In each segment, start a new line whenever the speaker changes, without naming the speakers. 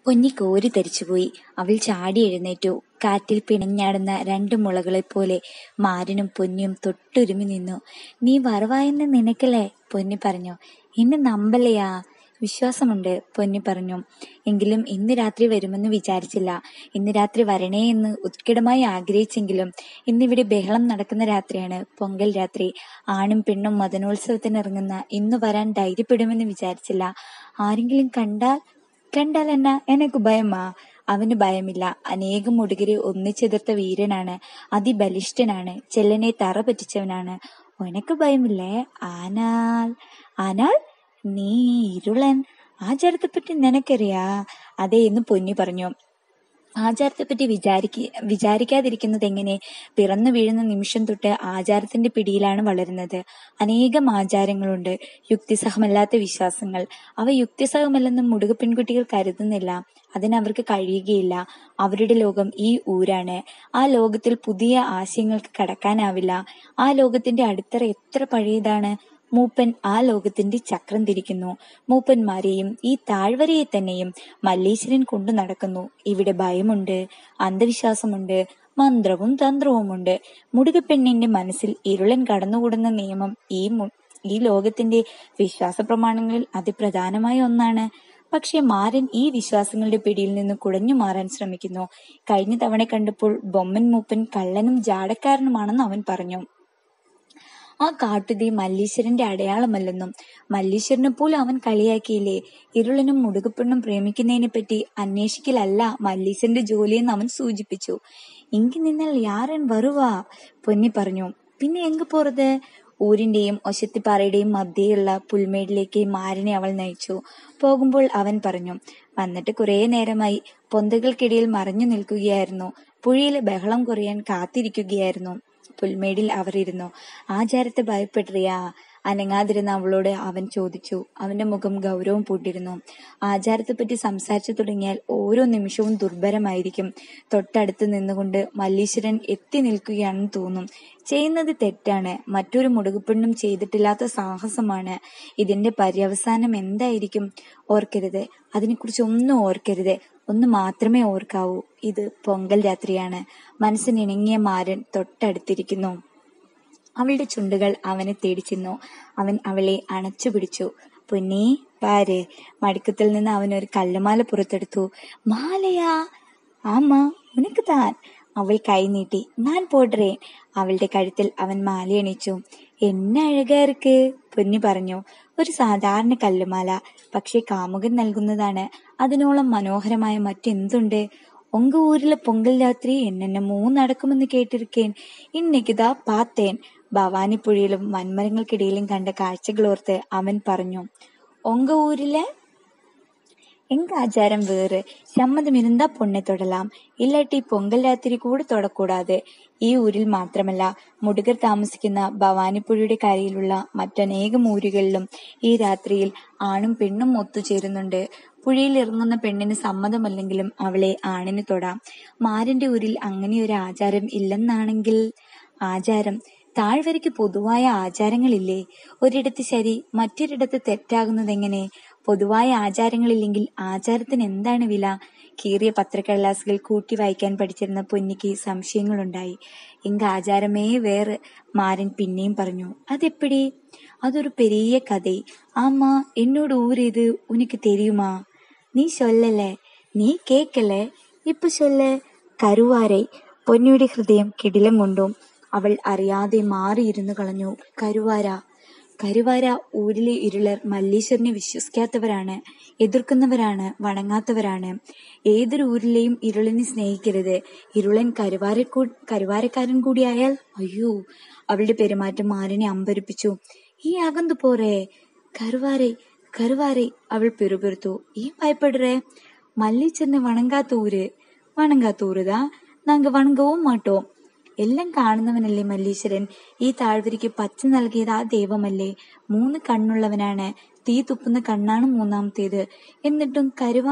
പൊന്നി കോരി തെറിച്ചുപോയി. അവൾ ചാടി എഴുന്നേറ്റു. കാറ്റിൽ പിണഞ്ഞാടുന്ന രണ്ട് മുളകളെപ്പോലെ മാരനും പൊന്നിയും തൊട്ടുരുമ്മി നിന്നു. "നീ വറവായെന്ന് നിനക്കല്ലേ" പൊന്നി പറഞ്ഞു. "എന്നെ നമ്പലയാ" "വിശ്വാസമുണ്ട്" പൊന്നി പറഞ്ഞു. "എങ്കിലും ഇന്ന് രാത്രി വരുമെന്ന് വിചാരിച്ചില്ല. ഇന്ന് രാത്രി വരണേ എന്ന് ഉത്കടമായി ആഗ്രഹിച്ചെങ്കിലും ഇന്നിവിടെ ബഹളം നടക്കുന്ന രാത്രിയാണ്. പൊങ്കൽ രാത്രി. ആണും പെണ്ണും മദനോത്സവത്തിനിറങ്ങുന്ന ഇന്നു വരാൻ ധൈര്യപ്പെടുമെന്ന് വിചാരിച്ചില്ല. ആരെങ്കിലും കണ്ടാൽ കണ്ടാൽ എന്നാ എനക്കു ഭയമാ" "അവന് ഭയമില്ല. അനേകം മുടുകരെ ഒന്നിച്ചെതിർത്ത വീരനാണ്. അതിബലിഷ്ഠനാണ്. ചെല്ലനെ തറ പറ്റിച്ചവനാണ്. ഒനക്ക് ഭയമില്ലേ ആനാൽ ""ആനാൽ? നീ ഇരുളൻ ആചാരത്തെപ്പറ്റി നിനക്കറിയാ" "അതെ" എന്ന് പൊന്നി പറഞ്ഞു. "ആചാരത്തെപ്പറ്റി വിചാരിക്കാതിരിക്കുന്നതെങ്ങനെ? പിറന്നു വീഴുന്ന നിമിഷം തൊട്ട് ആചാരത്തിന്റെ പിടിയിലാണ് വളരുന്നത്. അനേകം ആചാരങ്ങളുണ്ട്. യുക്തിസഹമല്ലാത്ത വിശ്വാസങ്ങൾ. അവ യുക്തിസഹമല്ലെന്ന് മുടുക പെൺകുട്ടികൾ കരുതുന്നില്ല. അതിനവർക്ക് കഴിയുകയില്ല. അവരുടെ ലോകം ഈ ഊരാണ്. ആ ലോകത്തിൽ പുതിയ ആശയങ്ങൾക്ക് കടക്കാനാവില്ല. ആ ലോകത്തിന്റെ അടിത്തറ എത്ര പഴയതാണ്. മൂപ്പൻ ആ ലോകത്തിന്റെ ചക്രം തിരിക്കുന്നു. മൂപ്പന്മാരെയും ഈ താഴ്വരയെത്തന്നെയും മല്ലീശ്വരൻ കൊണ്ടുനടക്കുന്നു. ഇവിടെ ഭയമുണ്ട്. അന്ധവിശ്വാസമുണ്ട്. മന്ത്രവും തന്ത്രവുമുണ്ട്. മുടുകപ്പെണ്ണിന്റെ മനസ്സിൽ ഇരുളൻ കടന്നുകൂടുന്ന നിയമം ഈ ലോകത്തിന്റെ വിശ്വാസപ്രമാണങ്ങളിൽ അതിപ്രധാനമായ ഒന്നാണ്. പക്ഷേ മാരൻ ഈ വിശ്വാസങ്ങളുടെ പിടിയിൽ നിന്ന് കുടഞ്ഞുമാറാൻ ശ്രമിക്കുന്നു. കഴിഞ്ഞ തവണ കണ്ടപ്പോൾ ബൊമ്മൻ മൂപ്പൻ കള്ളനും ജാടക്കാരനുമാണെന്ന് അവൻ പറഞ്ഞു. ആ കാട്ടുതീ മല്ലീശ്വരന്റെ അടയാളമല്ലെന്നും മല്ലീശ്വരനെപ്പോലും അവൻ കളിയാക്കിയില്ലേ. ഇരുളനും മുടുകപ്പെണ്ണും പ്രേമിക്കുന്നതിനെപ്പറ്റി അന്വേഷിക്കലല്ല മല്ലീശ്വരന്റെ ജോലിയെന്ന് അവൻ സൂചിപ്പിച്ചു. "ഇങ്ങ് നിന്നാൽ യാരെൻ വരുവാ" പൊന്നി പറഞ്ഞു. "പിന്നെ എങ്கு പോறது" ഊരിന്റെയും ഒശത്തിപ്പാറയുടെയും മധ്യേയുള്ള പുൽമേട്ടിലേക്ക് മാരനെ അവൾ നയിച്ചു. പോകുമ്പോൾ അവൻ പറഞ്ഞു. "വന്നിട്ട് കുറേ നേരമായി. പൊന്തകൾക്കിടയിൽ മറഞ്ഞു നിൽക്കുകയായിരുന്നു. പുഴയിലെ ബഹളം കുറയാൻ കാത്തിരിക്കുകയായിരുന്നു. " പുൽമേടിൽ അവർ ഇരുന്നു. "ആചാരത്തെ ഭയപ്പെടുറിയാ" അനങ്ങാതിരുന്ന അവളോട് അവൻ ചോദിച്ചു. അവന്റെ മുഖം ഗൗരവം പൂണ്ടിരുന്നു. "ആചാരത്തെപ്പറ്റി സംസാരിച്ചു തുടങ്ങിയാൽ ഓരോ നിമിഷവും ദുർഭരമായിരിക്കും. തൊട്ടടുത്ത് നിന്നുകൊണ്ട് മല്ലീശ്വരൻ എത്തിനിൽക്കുകയാണെന്ന് തോന്നും. ചെയ്യുന്നത് തെറ്റാണ്. മറ്റൊരു മുടുകപ്പെണ്ണും ചെയ്തിട്ടില്ലാത്ത സാഹസമാണ്. ഇതിന്റെ പര്യവസാനം എന്തായിരിക്കും? ഓർക്കരുത്. അതിനെക്കുറിച്ച് ഒന്നും ഓർക്കരുത്. ഒന്ന് മാത്രമേ ഓർക്കാവൂ. ഇത് പൊങ്കൽ രാത്രിയാണ്. മനസ്സിനിണങ്ങിയ മാരൻ തൊട്ടടുത്തിരിക്കുന്നു. " അവളുടെ ചുണ്ടുകൾ അവനെ തേടിച്ചെന്നു. അവൻ അവളെ അണച്ചുപിടിച്ചു. "പൊന്നീ പാര്" മടിക്കത്തിൽ നിന്ന് അവൻ ഒരു കല്ലുമാല പുറത്തെടുത്തു. "മാലയാ" "ആമാ ഉനക്കുതാൻ" അവൾ കൈ നീട്ടി. "ഞാൻ പോടുറേൻ" അവളുടെ കഴുത്തിൽ അവൻ മാലയണിയിച്ചു. "എന്ന അഴകാ ഇருக்கு" പൊന്നി പറഞ്ഞു. "ഒരു സാധാരണ കല്ലുമാല. പക്ഷേ കാമുകൻ നൽകുന്നതാണ്. അതിനോളം മനോഹരമായ മറ്റെന്തുണ്ട്? ഉങ്ക ഊരിലെ പൊങ്കൽ രാത്രി എന്നെന്നമോ നടക്കുമെന്ന് കേട്ടിരിക്കേൻ. ഇന്നൈക്കുതാ പാത്തേൻ" ഭവാനിപ്പുഴയിലും വൻമരങ്ങൾക്കിടയിലും കണ്ട കാഴ്ചകളോർത്ത് അവൻ പറഞ്ഞു. "ഉങ്ക ഊരിലെ? എങ്ക ആചാരം വേറ്. സമ്മതമിരുന്നാ പൊണ്ണെ തൊടലാം. ഇല്ലാട്ടി പൊങ്കൽ രാത്രി കൂടെ തൊടക്കൂടാത്. ഈ ഊരിൽ മാത്രമല്ല, മുടുകർ താമസിക്കുന്ന ഭവാനിപ്പുഴയുടെ കരയിലുള്ള മറ്റനേകം ഊരുകളിലും ഈ രാത്രിയിൽ ആണും പെണ്ണും ഒത്തുചേരുന്നുണ്ട്. പുഴയിൽ ഇറങ്ങുന്ന പെണ്ണിന് സമ്മതമല്ലെങ്കിലും അവളെ ആണിന് തൊടാം. മാരന്റെ ഊരിൽ അങ്ങനെയൊരു ആചാരം ഇല്ലെന്നാണെങ്കിൽ "ആചാരം? താഴ്വരയ്ക്ക് പൊതുവായ ആചാരങ്ങളില്ലേ? ഒരിടത്ത് ശരി, മറ്റൊരിടത്ത് തെറ്റാകുന്നതെങ്ങനെ? പൊതുവായ ആചാരങ്ങളില്ലെങ്കിൽ ആചാരത്തിന് എന്താണ് വില? കീറിയ പത്രക്കടലാസുകൾ കൂട്ടി വായിക്കാൻ പഠിച്ചിരുന്ന പൊന്നിക്ക് സംശയങ്ങളുണ്ടായി. "എങ്ക ആചാരമേ വേറ്" മാരൻ പിന്നെയും പറഞ്ഞു. "അതെപ്പടി? അതൊരു പെരിയ കഥൈ. ആമാ എന്നോട് ഊര് ഏത് ഉനക്ക് തെരിയുമാ? നീ ചൊല്ലലേ" "നീ കേക്കലേ. ഇപ്പൊ ചൊല്ല്" "കരുവാരൈ" പൊന്നിയുടെ ഹൃദയം കിടിലം കൊണ്ടു. അവൾ അറിയാതെ മാറി ഇരുന്നുകളഞ്ഞു. "കരുവാര? കരുവാര ഊരിലെ ഇരുളർ മല്ലീശ്വരനെ വിശ്വസിക്കാത്തവരാണ്. എതിർക്കുന്നവരാണ്. വണങ്ങാത്തവരാണ്. ഏതൊരു ഊരിലെയും ഇരുളനെ സ്നേഹിക്കരുത്. ഇരുളൻ കരുവാരക്കാരൻ കൂടിയായാൽ അയ്യോ" അവളുടെ പെരുമാറ്റം മാരനെ അമ്പരപ്പിച്ചു. "ഈ അകന്നു പോറേ" "കരുവാരൈ കരുവാരൈ" അവൾ പിറുപിറുത്തു. "ഏൻ ഭയപ്പെടുറേ? മല്ലീശ്വരനെ വണങ്ങാത്ത ഊര്" "വണങ്ങാത്ത ഊരുതാ? നാങ്ക വണങ്ങവും മാട്ടോം. എല്ലാം കാണുന്നവനല്ലേ മല്ലീശ്വരൻ. ഈ താഴ്വരയ്ക്ക് പച്ച നൽകിയത് ആ ദൈവമല്ലേ. മൂന്ന് കണ്ണുള്ളവനാണ്. തീ തുപ്പുന്ന കണ്ണാണ് മൂന്നാമത്തേത്. എന്നിട്ടും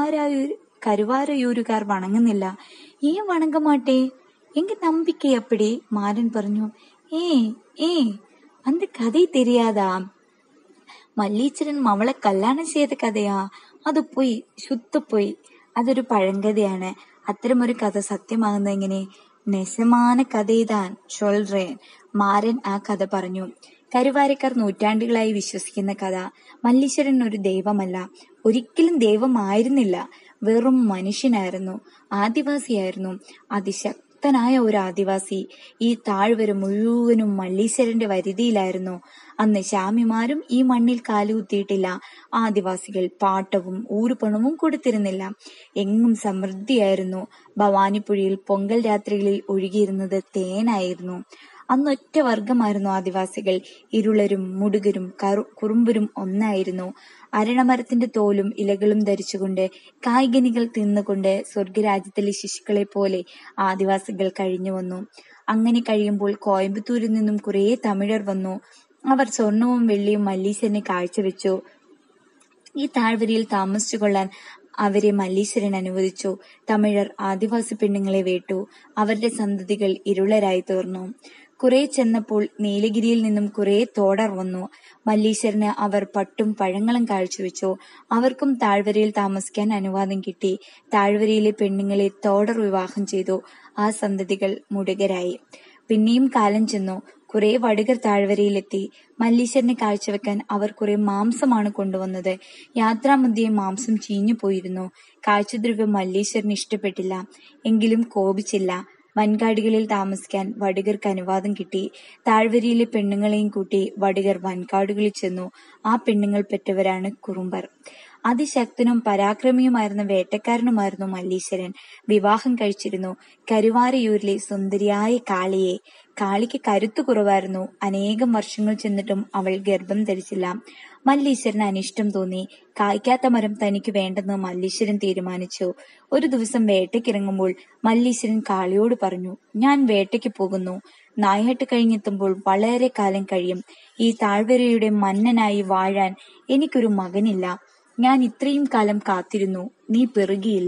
കരുവാരയൂരുകാർ വണങ്ങുന്നില്ല. ഏൻ വണങ്ങ മാട്ടേ? എങ്ക നമ്പിക്കൈ അപ്പടി" മാരൻ പറഞ്ഞു. "ഏൻ ഏൻ அந்த கதை தெரியாதா? மல்லீச்சரன் மவள கல்யாணம் செய்த கதையா? அது பொய் சுத்த பொய்" അതൊരു പഴങ്കഥയാണ് അത്തരമൊരു കഥ സത്യമാകുന്നത് എങ്ങനെ നെസമാന കഥയിതാൻ ചൊൽറേൻ മാരൻ ആ കഥ പറഞ്ഞു കരുവാരക്കാർ നൂറ്റാണ്ടുകളായി വിശ്വസിക്കുന്ന കഥ മല്ലീശ്വരൻ ഒരു ദൈവമല്ല ഒരിക്കലും ദൈവമായിരുന്നില്ല വെറും മനുഷ്യനായിരുന്നു ആദിവാസിയായിരുന്നു അതിശക്തനായ ഒരു ആദിവാസി ഈ താഴ്വര മുഴുവനും മല്ലീശ്വരന്റെ വരുതിയിലായിരുന്നു അന്ന് ശാമിമാരും ഈ മണ്ണിൽ കാലുകുത്തിയിട്ടില്ല ആദിവാസികൾ പാട്ടവും ഊരുപണവും കൊടുത്തിരുന്നില്ല എങ്ങും സമൃദ്ധിയായിരുന്നു ഭവാനിപ്പുഴയിൽ പൊങ്കൽ രാത്രികളിൽ ഒഴുകിയിരുന്നത് തേനായിരുന്നു അന്നൊറ്റ വർഗമായിരുന്നു ആദിവാസികൾ ഇരുളരും മുടുകരും കറു കുറുമ്പരും ഒന്നായിരുന്നു അരണമരത്തിന്റെ തോലും ഇലകളും ധരിച്ചുകൊണ്ട് കായ്കനികൾ തിന്നുകൊണ്ട് സ്വർഗരാജ്യത്തിലെ ശിശുക്കളെ പോലെ ആദിവാസികൾ കഴിഞ്ഞു വന്നു അങ്ങനെ കഴിയുമ്പോൾ കോയമ്പത്തൂരിൽ നിന്നും കുറേ തമിഴർ വന്നു അവർ സ്വർണവും വെള്ളിയും മല്ലീശ്വരനെ കാഴ്ചവെച്ചു ഈ താഴ്വരയിൽ താമസിച്ചു കൊള്ളാൻ അവരെ മല്ലീശ്വരൻ അനുവദിച്ചു തമിഴർ ആദിവാസി പെണ്ണുങ്ങളെ വേട്ടു അവരുടെ സന്തതികൾ ഇരുളരായി തീർന്നു കുറെ ചെന്നപ്പോൾ നീലഗിരിയിൽ നിന്നും കുറെ തോടർ വന്നു മല്ലീശ്വരന് അവർ പട്ടും പഴങ്ങളും കാഴ്ചവെച്ചു അവർക്കും താഴ്വരയിൽ താമസിക്കാൻ അനുവാദം കിട്ടി താഴ്വരയിലെ പെണ്ണുങ്ങളെ തോടർ വിവാഹം ചെയ്തു ആ സന്തതികൾ മുടുകരായി പിന്നെയും കാലം ചെന്നു കുറെ വടുകർ താഴ്വരയിലെത്തി മല്ലീശ്വരനെ കാഴ്ചവെക്കാൻ അവർ കുറെ മാംസമാണ് കൊണ്ടുവന്നത് യാത്രാമധ്യേ മാംസം ചീഞ്ഞു പോയിരുന്നു കാഴ്ചദ്രവ്യം മല്ലീശ്വരന് ഇഷ്ടപ്പെട്ടില്ല എങ്കിലും കോപിച്ചില്ല വൻകാടുകളിൽ താമസിക്കാൻ വടുകർക്ക് അനുവാദം കിട്ടി താഴ്വരയിലെ പെണ്ണുങ്ങളെയും കൂട്ടി വടുകർ വൻകാടുകളിൽ ചെന്നു ആ പെണ്ണുങ്ങൾ പെറ്റവരാണ് കുറുമ്പർ അതിശക്തനും പരാക്രമിയുമായിരുന്ന വേട്ടക്കാരനുമായിരുന്നു മല്ലീശ്വരൻ വിവാഹം കഴിച്ചിരുന്നു കരുവാരയൂരിലെ സുന്ദരിയായ കാളിയെ കാളിക്ക് കരുത്തു കുറവായിരുന്നു അനേകം വർഷങ്ങൾ ചെന്നിട്ടും അവൾ ഗർഭം ധരിച്ചില്ല മല്ലീശ്വരന് അനിഷ്ടം തോന്നി കായ്ക്കാത്ത മരം തനിക്ക് വേണ്ടെന്ന് മല്ലീശ്വരൻ തീരുമാനിച്ചു ഒരു ദിവസം വേട്ടയ്ക്കിറങ്ങുമ്പോൾ മല്ലീശ്വരൻ കാളിയോട് പറഞ്ഞു ഞാൻ വേട്ടയ്ക്ക് പോകുന്നു നായാട്ട് കഴിഞ്ഞെത്തുമ്പോൾ വളരെ കാലം കഴിയും ഈ താഴ്വരയുടെ മന്നനായി വാഴാൻ എനിക്കൊരു മകനില്ല ഞാൻ ഇത്രയും കാലം കാത്തിരുന്നു നീ പെറുകിയില്ല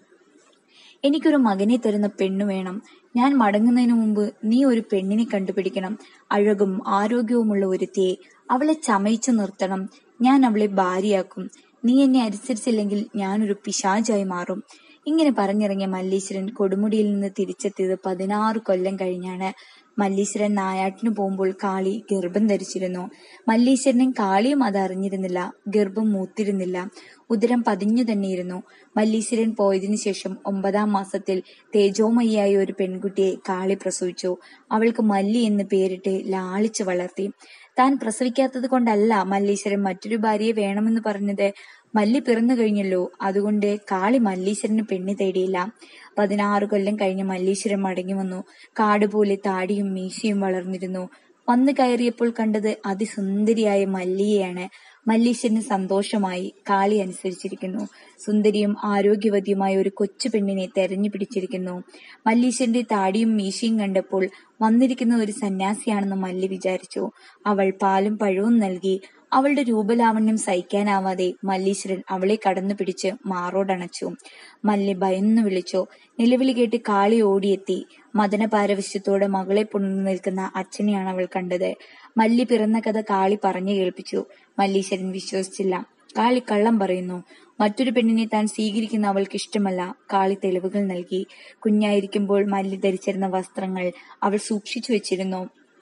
എനിക്കൊരു മകനെ തരുന്ന പെണ്ണു വേണം ഞാൻ മടങ്ങുന്നതിന് മുമ്പ് നീ ഒരു പെണ്ണിനെ കണ്ടുപിടിക്കണം അഴകും ആരോഗ്യവുമുള്ള ഒരുത്തിയെ അവളെ ചമയിച്ചു നിർത്തണം ഞാൻ അവളെ ഭാര്യയാക്കും നീ എന്നെ അനുസരിച്ചില്ലെങ്കിൽ ഞാനൊരു പിശാചായി മാറും ഇങ്ങനെ പറഞ്ഞിറങ്ങിയ മല്ലീശ്വരൻ കൊടുമുടിയിൽ നിന്ന് തിരിച്ചെത്തിയത് പതിനാറ് കൊല്ലം കഴിഞ്ഞാണ് മല്ലീശ്വരൻ നായാട്ടിന് പോകുമ്പോൾ കാളി ഗർഭം ധരിച്ചിരുന്നു മല്ലീശ്വരനും കാളിയും അത് അറിഞ്ഞിരുന്നില്ല ഗർഭം മൂത്തിരുന്നില്ല ഉദരം പതിഞ്ഞു തന്നെയിരുന്നു മല്ലീശ്വരൻ പോയതിനു ശേഷം ഒമ്പതാം മാസത്തിൽ തേജോമയിയായ ഒരു പെൺകുട്ടിയെ കാളി പ്രസവിച്ചു അവൾക്ക് മല്ലി എന്ന് പേരിട്ട് ലാളിച്ചു വളർത്തി താൻ പ്രസവിക്കാത്തത് കൊണ്ടല്ല മല്ലീശ്വരൻ മറ്റൊരു ഭാര്യയെ വേണമെന്ന് പറഞ്ഞത് മല്ലി പിറന്നു കഴിഞ്ഞല്ലോ അതുകൊണ്ട് കാളി മല്ലീശ്വരന് പെണ്ണി തേടിയില്ല പതിനാറ് കൊല്ലം കഴിഞ്ഞ് മല്ലീശ്വരൻ മടങ്ങി വന്നു കാടുപോലെ താടിയും മീശയും വളർന്നിരുന്നു വന്നു കയറിയപ്പോൾ കണ്ടത് അതിസുന്ദരിയായ മല്ലിയെയാണ് മല്ലീശ്വരന് സന്തോഷമായി കാളി അനുസരിച്ചിരിക്കുന്നു സുന്ദരിയും ആരോഗ്യവതിയുമായ ഒരു കൊച്ചു പെണ്ണിനെ തെരഞ്ഞു പിടിച്ചിരിക്കുന്നു മല്ലീശ്വരന്റെ താടിയും മീശയും കണ്ടപ്പോൾ വന്നിരിക്കുന്ന ഒരു സന്യാസിയാണെന്ന് മല്ലി വിചാരിച്ചു അവൾ പാലും പഴവും നൽകി അവളുടെ രൂപലാവണ്യം സഹിക്കാനാവാതെ മല്ലീശ്വരൻ അവളെ കടന്നു പിടിച്ച് മാറോടണച്ചു മല്ലി ഭയന്നു വിളിച്ചു നിലവിളി കേട്ട് കാളി ഓടിയെത്തി മദന പാരവശ്യത്തോടെ മകളെ പുണർന്നു നിൽക്കുന്ന അച്ഛനെയാണ് അവൾ കണ്ടത് മല്ലി പിറന്ന കഥ കാളി പറഞ്ഞു കേൾപ്പിച്ചു മല്ലീശ്വരൻ വിശ്വസിച്ചില്ല കാളി കള്ളം പറയുന്നു മറ്റൊരു പെണ്ണിനെ താൻ സ്വീകരിക്കുന്ന അവൾക്ക് ഇഷ്ടമല്ല കാളി തെളിവുകൾ നൽകി കുഞ്ഞായിരിക്കുമ്പോൾ മല്ലി ധരിച്ചിരുന്ന വസ്ത്രങ്ങൾ അവൾ സൂക്ഷിച്ചു വെച്ചിരുന്നു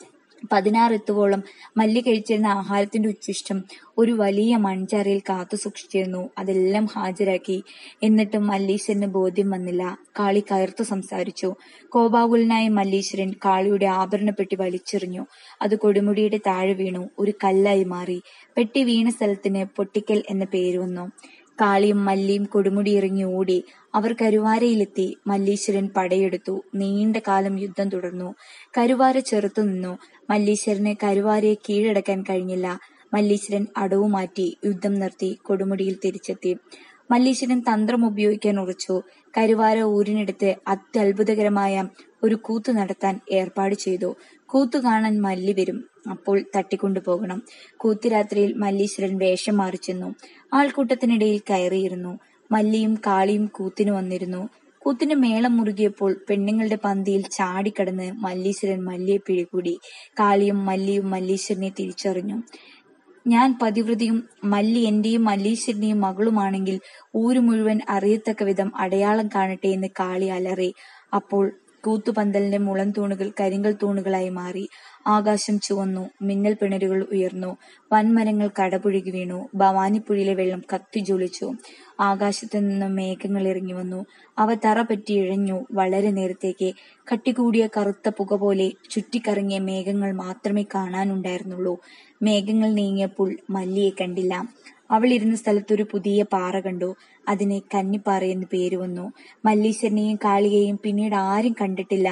പതിനാറ് എത്തുവോളം മല്ലി കഴിച്ചിരുന്ന ആഹാരത്തിന്റെ ഉച്ഛിഷ്ടം ഒരു വലിയ മൺചാരയിൽ കാത്തു സൂക്ഷിച്ചിരുന്നു അതെല്ലാം ഹാജരാക്കി എന്നിട്ടും മല്ലീശ്വരന് ബോധ്യം വന്നില്ല കാളി കയർത്തു സംസാരിച്ചു കോപാകുലനായ മല്ലീശ്വരൻ കാളിയുടെ ആഭരണപ്പെട്ടി വലിച്ചെറിഞ്ഞു അത് കൊടുമുടിയുടെ താഴെ വീണു ഒരു കല്ലായി മാറി പെട്ടി വീണ സ്ഥലത്തിന് പൊട്ടിക്കൽ എന്ന പേര് വന്നു കാളിയും മല്ലിയും കൊടുമുടി ഇറങ്ങി ഓടി അവർ കരുവാരയിലെത്തി മല്ലീശ്വരൻ പടയെടുത്തു നീണ്ട കാലം യുദ്ധം തുടർന്നു കരുവാര ചെറുത്തു നിന്നു മല്ലീശ്വരന് കരുവാരയെ കീഴടക്കാൻ കഴിഞ്ഞില്ല മല്ലീശ്വരൻ അടവു മാറ്റി യുദ്ധം നിർത്തി കൊടുമുടിയിൽ തിരിച്ചെത്തി മല്ലീശ്വരൻ തന്ത്രം ഉപയോഗിക്കാൻ ഉറച്ചു കരുവാര ഊരിനടുത്ത് അത്യത്ഭുതകരമായ ഒരു കൂത്ത് നടത്താൻ ഏർപ്പാട് ചെയ്തു കൂത്തു കാണാൻ മല്ലി വരും അപ്പോൾ തട്ടിക്കൊണ്ടുപോകണം കൂത്തുരാത്രിയിൽ മല്ലീശ്വരൻ വേഷം മാറി ചെന്നു ആൾക്കൂട്ടത്തിനിടയിൽ കയറിയിരുന്നു മല്ലിയും കാളിയും കൂത്തിനു വന്നിരുന്നു കൂത്തിന് മേളം മുറുകിയപ്പോൾ പെണ്ണുങ്ങളുടെ പന്തിയിൽ ചാടിക്കടന്ന് മല്ലീശ്വരൻ മല്ലിയെ പിടികൂടി കാളിയും മല്ലിയും മല്ലീശ്വരനെ തിരിച്ചറിഞ്ഞു ഞാൻ പതിവ്രതയും മല്ലി എന്റെയും മല്ലീശ്വരന്റെയും മകളുമാണെങ്കിൽ ഊരു മുഴുവൻ അറിയത്തക്ക വിധം അടയാളം കാണട്ടെ എന്ന് കാളി അലറി അപ്പോൾ കൂത്തുപന്തലിന്റെ മുളം തൂണുകൾ കരിങ്കൽ തൂണുകളായി മാറി ആകാശം ചുവന്നു മിന്നൽ പിണരുകൾ ഉയർന്നു വൻമരങ്ങൾ കടപുഴകി വീണു ഭവാനിപ്പുഴയിലെ വെള്ളം കത്തിജ്വലിച്ചു ആകാശത്തു നിന്നും മേഘങ്ങൾ ഇറങ്ങി വന്നു അവ തറ പറ്റി ഇഴഞ്ഞു വളരെ നേരത്തേക്ക് കട്ടികൂടിയ കറുത്ത പുക പോലെ ചുറ്റിക്കറങ്ങിയ മേഘങ്ങൾ മാത്രമേ കാണാനുണ്ടായിരുന്നുള്ളൂ മേഘങ്ങൾ നീങ്ങിയപ്പോൾ മല്ലിയെ കണ്ടില്ല അവൾ ഇരുന്ന സ്ഥലത്തൊരു പുതിയ പാറ കണ്ടു അതിന് കന്നിപ്പാറ എന്ന് പേര് വന്നു മല്ലീശ്വരനെയും കാളിയെയും പിന്നീട് ആരും കണ്ടിട്ടില്ല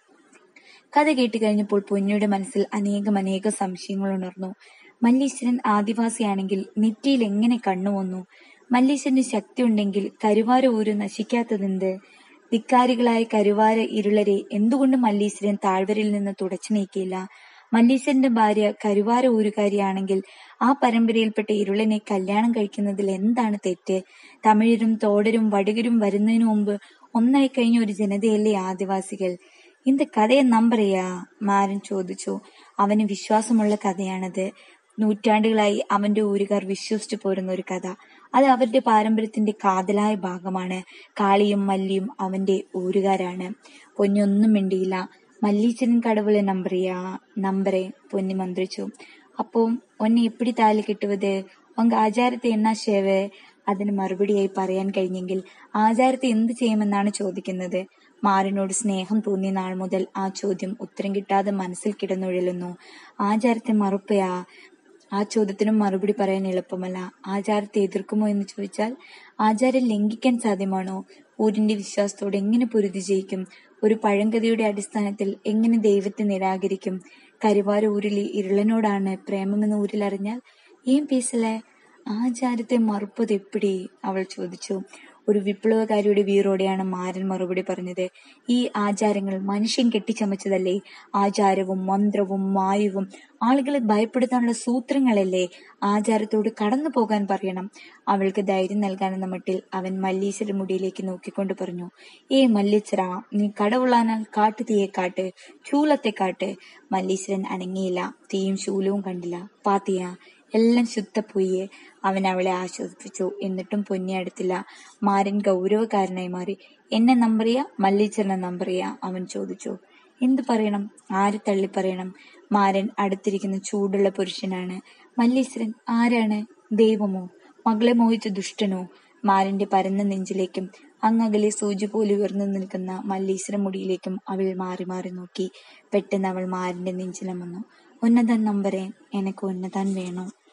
കഥ കേട്ട് കഴിഞ്ഞപ്പോൾ പൊന്നിയുടെ മനസ്സിൽ അനേകം അനേകം സംശയങ്ങൾ ഉണർന്നു മല്ലീശ്വരൻ ആദിവാസിയാണെങ്കിൽ നെറ്റിയിൽ എങ്ങനെ കണ്ണു വന്നു മല്ലീശ്വരന് ശക്തി ഉണ്ടെങ്കിൽ കരുവാര ഊര് നശിക്കാത്തതെന്ത് ധിക്കാരികളായ കരുവാര ഇരുളരെ എന്തുകൊണ്ട് മല്ലീശ്വരൻ താഴ്വരയിൽ നിന്ന് തുടച്ചു നീക്കിയില്ല മല്ലീശ്വരന്റെ ഭാര്യ കരുവാര ഊരുകാരിയാണെങ്കിൽ ആ പരമ്പരയിൽപ്പെട്ട ഇരുളനെ കല്യാണം കഴിക്കുന്നതിൽ എന്താണ് തെറ്റ് തമിഴരും തോടരും വടുകരും വരുന്നതിനു മുമ്പ് ഒന്നായി കഴിഞ്ഞ ഒരു ജനതയല്ലേ ആദിവാസികൾ இந்த കഥയെ നമ്പറിയാ മാരൻ ചോദിച്ചു അവന് വിശ്വാസമുള്ള കഥയാണത് നൂറ്റാണ്ടുകളായി അവന്റെ ഊരുകാർ വിശ്വസിച്ചു പോരുന്ന ഒരു കഥ അത് അവരുടെ പാരമ്പര്യത്തിന്റെ കാതലായ ഭാഗമാണ് കാളിയും മല്ലിയും അവന്റെ ഊരുകാരാണ് പൊന്നൊന്നും മിണ്ടിയില്ല മല്ലീച്ചനും കടവുളെ നമ്പറിയാ നമ്പറെ പൊന്നി മന്ത്രിച്ചു അപ്പോ ഒന്നെ എപ്പിടി താലി കിട്ടുവത് ഉങ്ക ആചാരത്തെ എന്നാ ശേവ് അതിന് മറുപടിയായി പറയാൻ കഴിഞ്ഞെങ്കിൽ ആചാരത്തെ എന്ത് ചെയ്യുമെന്നാണ് ചോദിക്കുന്നത് മാറിനോട് സ്നേഹം തോന്നിയ നാൾ മുതൽ ആ ചോദ്യം ഉത്തരം കിട്ടാതെ മനസ്സിൽ കിടന്നുഴലുന്നു ആചാരത്തെ മറുപ്പയാ ആ ചോദ്യത്തിനും മറുപടി പറയാൻ എളുപ്പമല്ല ആചാരത്തെ എതിർക്കുമോ എന്ന് ചോദിച്ചാൽ ആചാരം ലംഘിക്കാൻ സാധ്യമാണോ ഊരിന്റെ വിശ്വാസത്തോട് എങ്ങനെ പൊരുതി ജയിക്കും ഒരു പഴങ്കഥയുടെ അടിസ്ഥാനത്തിൽ എങ്ങനെ ദൈവത്തെ നിരാകരിക്കും കരുവാര ഊരിലെ ഇരുളനോടാണ് പ്രേമമെന്ന് ഊരിലറിഞ്ഞാൽ ഏം പീസലേ ആചാരത്തെ മറുപ്പത് എപ്പിടി അവൾ ചോദിച്ചു ഒരു വിപ്ലവകാരിയുടെ വീറോടെയാണ് മാരൻ മറുപടി പറഞ്ഞത് ഈ ആചാരങ്ങൾ മനുഷ്യൻ കെട്ടിച്ചമച്ചതല്ലേ ആചാരവും മന്ത്രവും മായവും ആളുകളെ ഭയപ്പെടുത്താനുള്ള സൂത്രങ്ങളല്ലേ ആചാരത്തോട് കടന്നു പോകാൻ പറയണം അവൾക്ക് ധൈര്യം നൽകാനെന്ന മട്ടിൽ അവൻ മല്ലീശ്വര മുടിയിലേക്ക് നോക്കിക്കൊണ്ട് പറഞ്ഞു ഏ മല്ലിച്ചറ നീ കടവുള്ളാനാൽ കാട്ടു തീയെ കാട്ട് ശൂലത്തെ കാട്ട് മല്ലീശ്വരൻ അനങ്ങിയില്ല തീയും ശൂലവും കണ്ടില്ല പാത്തിയ എല്ലാം ശുദ്ധ പൊയ്യെ അവൻ അവളെ ആശ്വസിപ്പിച്ചു എന്നിട്ടും പൊന്നി അടുത്തില്ല മാരൻ ഗൗരവക്കാരനായി മാറി എന്നെ നമ്പറിയ മല്ലീച്ചറിനെ നമ്പറിയ അവൻ ചോദിച്ചു എന്തു പറയണം ആര് തള്ളി പറയണം മാരൻ അടുത്തിരിക്കുന്ന ചൂടുള്ള പുരുഷനാണ് മല്ലീശ്വരൻ ആരാണ് ദൈവമോ മകളെ മോഹിച്ച ദുഷ്ടനോ മാരന്റെ പരന്ന നെഞ്ചിലേക്കും അങ്ങകലെ സൂചി പോലെ ഉയർന്നു നിൽക്കുന്ന മല്ലീശ്വര മുടിയിലേക്കും അവൾ മാറി മാറി നോക്കി പെട്ടെന്ന് അവൾ മാരന്റെ നെഞ്ചിലമന്നു ഉന്നതാൻ നമ്പറേ എനക്ക് ഉന്നതാൻ വേണം